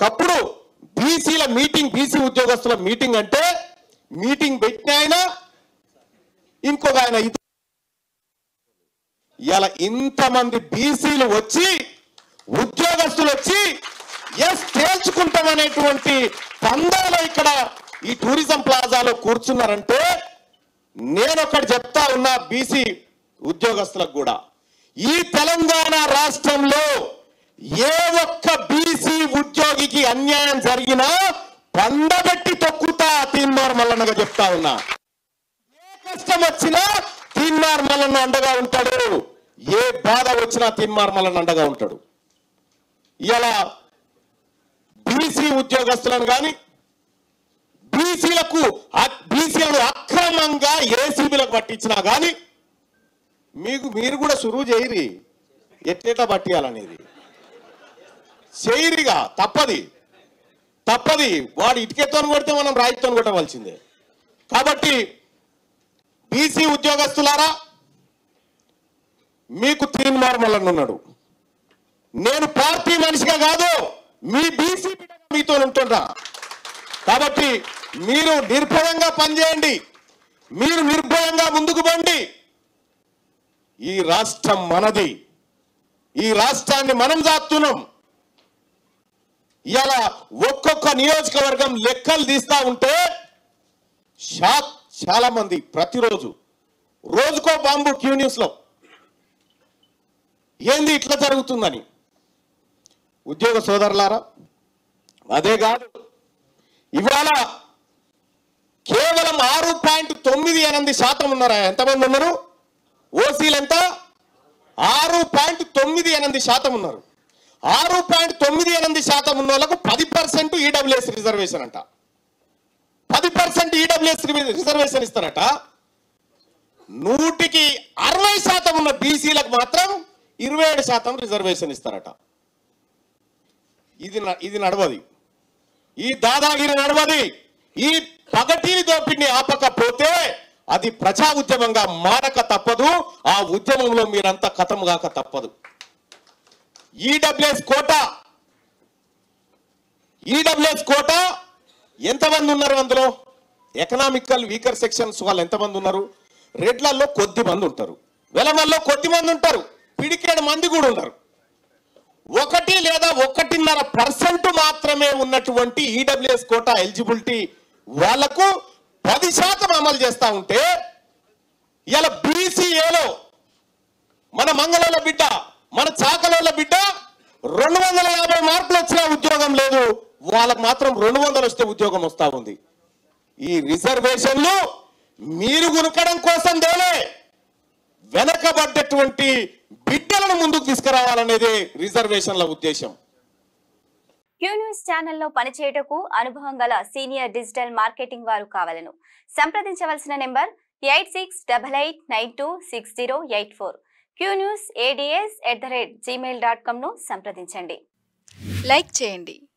ఒకప్పుడు బీసీల meeting BC ఉద్యోగస్తుల మీటింగ్ అంటే మీటింగ్ పెట్టిన ఆయన ఇంకొక ఆయన ఇత- ఇలా ఇంతమంది బీసీలు వచ్చి ఉద్యోగస్తులు వచ్చి ఎస్ తేల్చుకుంటామనేటువంటి పందాలో ఇక్కడ ఈ టూరిజం ప్లాజాలో కూర్చున్నారంటే నేను ఒకటి చెప్తా ఉన్నా బీసీ ఉద్యోగస్తులకు కూడా ఈ తెలంగాణ రాష్ట్రంలో ఏ ఒక్క బీసీ ఉద్యోగికి అన్యాయం జరిగినా పండబెట్టి తొక్కుతా తీన్మార్ మల్లన్నగా చెప్తా ఉన్నా ఏ కష్టం వచ్చినా తీన్మార్ మల్లన్న అండగా ఉంటాడు ఏ బాధ వచ్చినా తీన్మార్ మల్లన్న అండగా ఉంటాడు ఇలా బీసీ ఉద్యోగస్తులను కానీ బీసీలకు బీసీలను అక్రమంగా ఏసీబీలకు పట్టించినా కానీ మీకు మీరు కూడా సురువు చేయరి ఎట్లెట్ట పట్టియాలనేది చేయరిగా తప్పది తప్పది వాడు ఇటుకెత్తో కొడితే మనం రాయితో కొట్టవలసిందే కాబట్టి బీసీ ఉద్యోగస్తులారా మీకు తీర్మార్మలను ఉన్నాడు నేను పార్టీ మనిషిగా కాదు మీ బీసీ మీతో ఉంటుంటా కాబట్టి మీరు నిర్భయంగా పనిచేయండి మీరు నిర్భయంగా ముందుకు పండి ఈ రాష్ట్రం మనది ఈ రాష్ట్రాన్ని మనం దాస్తున్నాం ఇలా ఒక్కొక్క నియోజకవర్గం లెక్కలు తీస్తా ఉంటే షాక్ చాలా మంది ప్రతిరోజు రోజుకో బాంబు క్యూ న్యూస్ లో ఏంది ఇట్లా జరుగుతుందని ఉద్యోగ సోదరులారా అదే కాదు ఇవాళ కేవలం ఆరు పాయింట్ తొమ్మిది ఎనిమిది శాతం ఉన్నారా ఎంతమంది ఉన్నారు ఓసీలు ఎంత ఆరు పాయింట్ తొమ్మిది ఎనిమిది శాతం ఉన్నారు ఆరు పాయింట్ తొమ్మిది ఎనిమిది శాతం ఉన్న వాళ్ళకు పది పర్సెంట్ ఈడబ్ల్యూఎస్ రిజర్వేషన్ అంట పది పర్సెంట్ ఈడబ్ల్యూఎస్ రిజర్వేషన్ ఇస్తారట నూటికి అరవై శాతం ఉన్న బీసీలకు మాత్రం ఇరవై ఏడు శాతం రిజర్వేషన్ ఇస్తారట ఇది న- ఇది నడవది ఈ దాదాగిరి నడవది ఈ పగటీని దోపిడిని ఆపకపోతే అది ప్రజా ఉద్యమంగా మారక తప్పదు ఆ ఉద్యమంలో మీరంతా కథముగాక తప్పదు ఈడబ్ల్యూఎస్ కోట ఈడబ్ల్యూఎస్ కోట ఎంతమంది ఉన్నారు అందులో ఎకనామికల్ వీకర్ సెక్షన్స్ వాళ్ళు ఎంతమంది ఉన్నారు రెడ్లలో కొద్ది మంది ఉంటారు వెలమల్లో కొద్ది మంది ఉంటారు పిడికేడు మంది కూడా ఉన్నారు ఒకటి లేదా ఒకటిన్నర పర్సెంట్ మాత్రమే ఉన్నటువంటి ఈడబ్ల్యూఎస్ కోటా ఎలిజిబిలిటీ వాళ్లకు పది శాతం అమలు చేస్తా ఉంటే ఇలా బీసీఏలో మన మంగళోళ్ళ బిడ్డ మన చాకలోళ్ళ బిడ్డ రెండు వందల యాభై మార్కులు వచ్చిన ఉద్యోగం లేదు వాళ్ళకు మాత్రం రెండు వందలు వస్తే ఉద్యోగం వస్తా ఉంది ఈ రిజర్వేషన్లు మీరు గునకడం కోసం దేలే వెనకబడ్డటువంటి బిడ్డలను ముందుకు తీసుకురావాలనేదే రిజర్వేషన్ల ఉద్దేశం క్యూ న్యూస్ ఛానల్లో పనిచేయటకు అనుభవం గల సీనియర్ డిజిటల్ మార్కెటింగ్ వారు కావాలను సంప్రదించవలసిన number eight six double eight nine two six zero eight four Q news ADS at the rate Gmail dot కామ్ను సంప్రదించండి లైక్ చేయండి